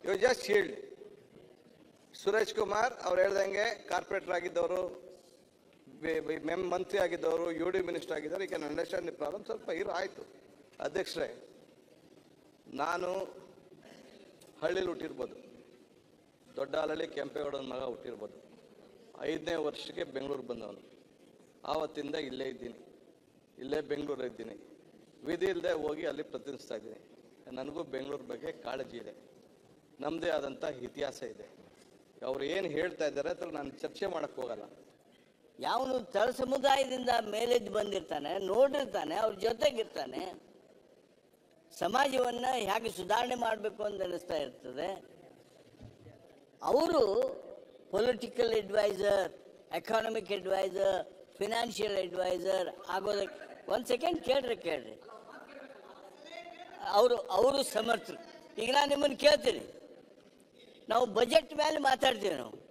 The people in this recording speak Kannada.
you just shield Suresh Kumar ಅವ್ರು ಹೇಳ್ದಂಗೆ ಕಾರ್ಪೊರೇಟರ್ ಆಗಿದ್ದವರು ಮೆಮ್ ಮಂತ್ರಿ ಆಗಿದ್ದವರು ಯು ಡಿ ಮಿನಿಸ್ಟರ್ ಆಗಿದ್ದಾರೆ ಈ ಕ್ಯಾನ್ ಅಂಡರ್ಸ್ಟ್ಯಾಂಡ್ ದಿ ಪ್ರಾಬ್ಲಮ್ ಸ್ವಲ್ಪ ಇರು ಆಯಿತು ಅಧ್ಯಕ್ಷರೇ ನಾನು ಹಳ್ಳಿಲಿ ಹುಟ್ಟಿರ್ಬೋದು ದೊಡ್ಡ ಹಾಲಲ್ಲಿ ಕೆಂಪೇಗೌಡನ ಮಗ ಹುಟ್ಟಿರ್ಬೋದು ಐದನೇ ವರ್ಷಕ್ಕೆ ಬೆಂಗಳೂರು ಬಂದವನು ಆವತ್ತಿಂದ ಇಲ್ಲೇ ಇದ್ದೀನಿ ಇಲ್ಲೇ ಬೆಂಗಳೂರು ಇದ್ದೀನಿ ವಿಧಿ ಇಲ್ಲದೆ ಹೋಗಿ ಅಲ್ಲಿ ಪ್ರತಿನಿಧಿಸ್ತಾ ಇದ್ದೀನಿ ನನಗೂ ಬೆಂಗಳೂರು ಬಗ್ಗೆ ಕಾಳಜಿ ಇದೆ ನಮ್ಮದೇ ಆದಂಥ ಇತಿಹಾಸ ಇದೆ ಅವ್ರು ಏನು ಹೇಳ್ತಾ ಇದ್ದಾರೆ ಅದ್ರ ನಾನು ಚರ್ಚೆ ಮಾಡಕ್ಕೆ ಹೋಗಲ್ಲ ಯಾವನು ತಳ ಸಮುದಾಯದಿಂದ ಮೇಲೆದ್ದು ಬಂದಿರ್ತಾನೆ ನೋಡಿರ್ತಾನೆ ಅವ್ರ ಜೊತೆಗಿರ್ತಾನೆ ಸಮಾಜವನ್ನ ಹೇಗೆ ಸುಧಾರಣೆ ಮಾಡಬೇಕು ಅಂತ ಅನಿಸ್ತಾ ಇರ್ತದೆ ಅವರು political adviser economic adviser financial adviser ಆಗೋದಕ್ಕೆ ಒಂದು ಸೆಕೆಂಡ್ ಕೇಳ್ರಿ ಕೇಳ್ರಿ ಅವರು ಅವರು ಸಮರ್ಥರು ಈಗ ನಾನು ನಿಮ್ಮನ್ನು ಕೇಳ್ತೀನಿ ನಾವು ಬಜೆಟ್ ಮೇಲೆ ಮಾತಾಡ್ತೀವಿ ನಾವು